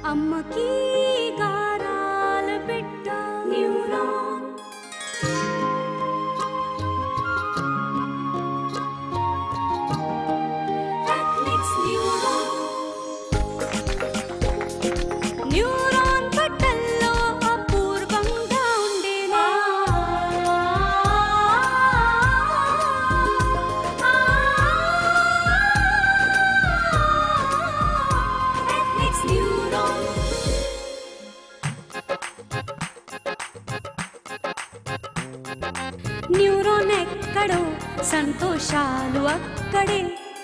అమ్మకి గారాల బిడ్డ న్యూరాన్ టెక్నిక్స్ న్యూరాన్ న్యూరాన్ పట్టల్లో అపూర్వంగా ఉండేనే టెక్నిక్స్ న్యూరాన్ న్యూరాన్ ఎక్కడో సంతోషాలు అక్కడే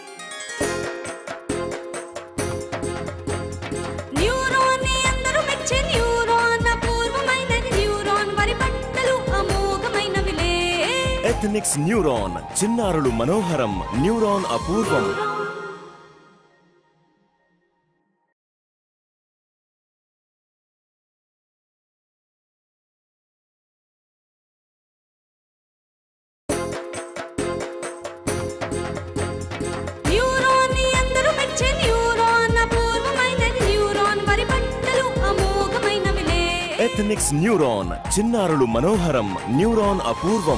న్యూరాన్ ని అందరూ మెచ్చే న్యూరాన్ అపూర్వమైనది న్యూరాన్ వరి పంటలు అమోఘమైనవిలే ఎథనిక్స్ న్యూరాన్ చిన్నారులు మనోహరం న్యూరాన్ అపూర్వం న్యూరాన్ ని అందరూ మెచ్చే న్యూరాన్ అపూర్వమైనది న్యూరాన్ వరి పంటలు అమోఘమైనవిలే ఎథనిక్స్ న్యూరాన్ చిన్నారులు మనోహరం న్యూరాన్ అపూర్వం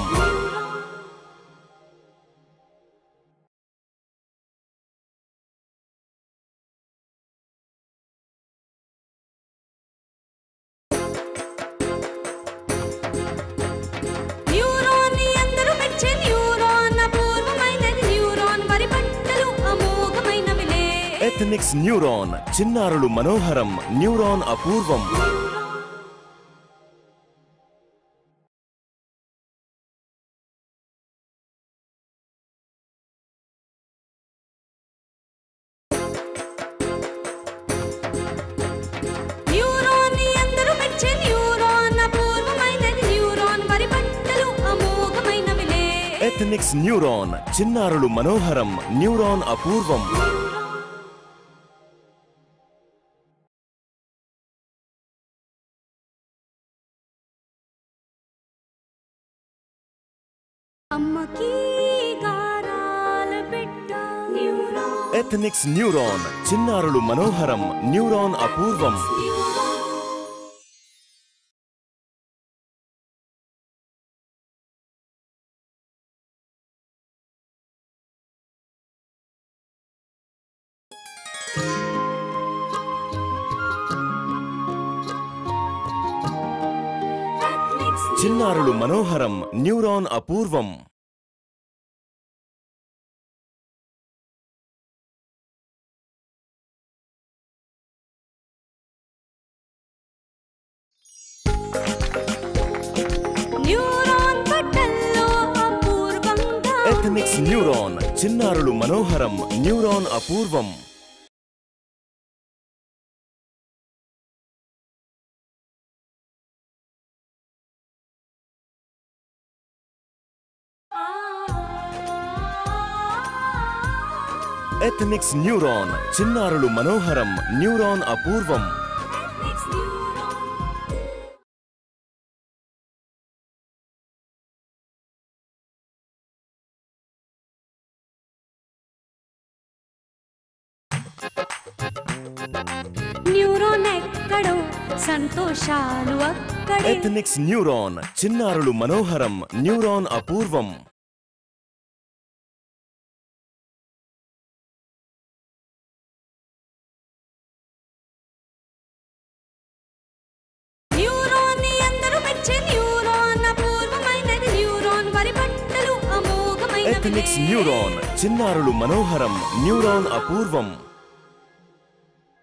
న్యూరాన్ ని అందరూ మెచ్చే న్యూరాన్ అపూర్వమైనది న్యూరాన్ వరి పంటలు అమోఘమైనవిలే ఎథనిక్స్ న్యూరాన్ చిన్నారులు మనోహరం న్యూరాన్ అపూర్వం న్యూరాన్ ని అందరూ మెచ్చే న్యూరాన్ అపూర్వమైనది న్యూరాన్ వరి పంటలు అమోఘమైనవిలే ఎథనిక్స్ న్యూరాన్ చిన్నారులు మనోహరం న్యూరాన్ అపూర్వం అమ్మకి గారాల బిడ్డ న్యూరాన్ ఎథనిక్స్ న్యూరాన్ చిన్నారులు మనోహరం న్యూరాన్ అపూర్వం చిన్నారులు మనోహరం న్యూరాన్ అపూర్వం న్యూరాన్ పట్టల్లో అపూర్వంగా ఎథనిక్స్ న్యూరాన్ చిన్నారులు మనోహరం న్యూరాన్ అపూర్వం ఎథనిక్స్ న్యూరాన్ చిన్నారులు మనోహరం న్యూరాన్ అపూర్వం న్యూరాన్ ఎక్కడో సంతోషాలు అక్కడే ఎథనిక్స్ న్యూరాన్ చిన్నారులు మనోహరం న్యూరాన్ అపూర్వం న్యూరాన్ ని అందరూ మెచ్చే న్యూరాన్ అపూర్వమైనది న్యూరాన్ వరి పంటలు ఎథనిక్స్ అమోఘమైనవిలే న్యూరాన్ చిన్నారులు మనోహరం న్యూరాన్ అపూర్వం న్యూరాన్ ని అందరూ మెచ్చే న్యూరాన్ అపూర్వమైనది న్యూరాన్ వరి పంటలు అమోఘమైనవిలే ఎథనిక్స్ న్యూరాన్ చిన్నారులు మనోహరం న్యూరాన్ అపూర్వం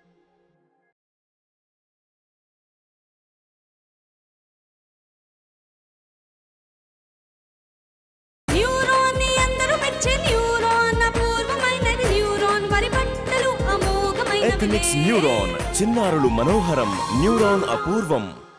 న్యూరాన్ ని అందరూ మెచ్చే న్యూరాన్ అపూర్వమైనది న్యూరాన్ వరి పంటలు అమోఘమైనవిలే ఎథనిక్స్ న్యూరాన్ చిన్నారులు మనోహరం న్యూరాన్ అపూర్వం